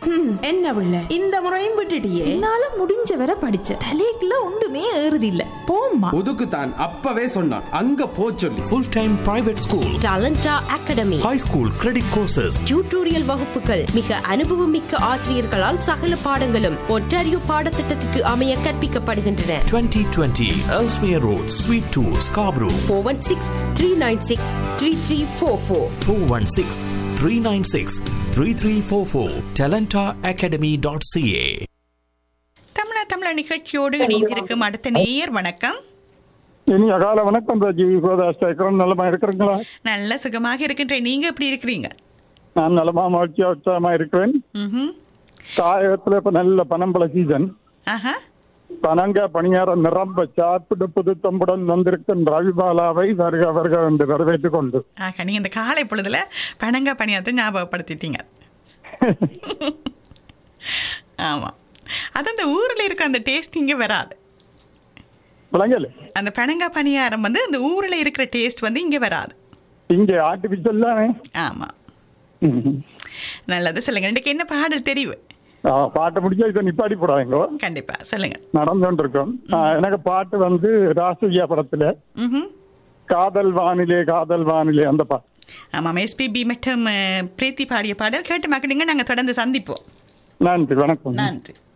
என்ன பிள்ளை இந்த முறையும் விட்டுட்டியே என்னால முடிஞ்ச வரை படிச்ச தலைக்குள்ள ஒன்றுமே ஏறுது இல்ல போம்மா ஒதுக்குத்தான் அப்பவே சொன்னான் அங்க போ சொல்லி full time private school Talenta academy high school credit courses tutorial வகுப்புகள் மிக அனுபவமிக்க ஆசிரியர்களால் சகல பாடங்களும் ஒன்டாரியோ பாடத்திட்டத்துக்கு அமைய கற்பிக்கப்படுகின்றன 2020 Ellesmere Road, Suite 2, Scarborough, four one six three nine six three three four four 416 396 3344, talentaacademy.ca. தமிழா தமிழா நிகழ்ச்சியோடு இணைந்திருக்கும் அடுத்த நேயர் வணக்கம் இனி அகால வணக்கம் ராஜி கோதாஸ்தேக்கரம் நலமா இருக்கிறீங்களா நல்ல சுகமாக இருக்கின்றேன் நீங்க எப்படி இருக்கிறீங்க நான் நலமா மகிழ்ச்சியா உற்சாகமா இருக்கிறேன் ம்ஹும். தாயகத்துல இப்ப நல்ல பனம்பழ சீசன் ஆஹா பனங்க பணியாரம் நிரம்ப சாப்பிட்டு புதுத்தம்புடன் வந்திருக்கும் ரவிபாலாவை வருக வருக என்று வரவேற்றுக் கொண்டு ஆக நீங்க இந்த காலை பொழுதுல பனங்க பணியாரத்தை ஞாபகப்படுத்திட்டீங்க ஆமா அது அந்த ஊர்ல இருக்க அந்த டேஸ்ட் இங்க வராது விளங்கல அந்த பனங்க பணியாரம் வந்து அந்த ஊர்ல இருக்கிற டேஸ்ட் வந்து இங்க வராது இங்க ஆர்டிபிஷியல் தானே ஆமா ம். நல்லது சொல்லுங்க இன்னைக்கு என்ன பாடல் தெரிவு ஆ, பாட்டு முடிச்சா இதை நிப்பாடி போடாங்க கண்டிப்பா சொல்லுங்க நடந்துட்டு இருக்கோம் ஆ, எனக்கு பாட்டு வந்து ராசவியா படத்துல ம்ஹும். காதல் வானிலே காதல் வானிலே அந்த பாட்டு ஆமாம் எஸ்பிபி மற்றும் அஹ், பிரீத்தி பாடிய பாடல் கேட்டு மக்களுங்க நாங்க தொடர்ந்து சந்திப்போம் நன்றி வணக்கம் நன்றி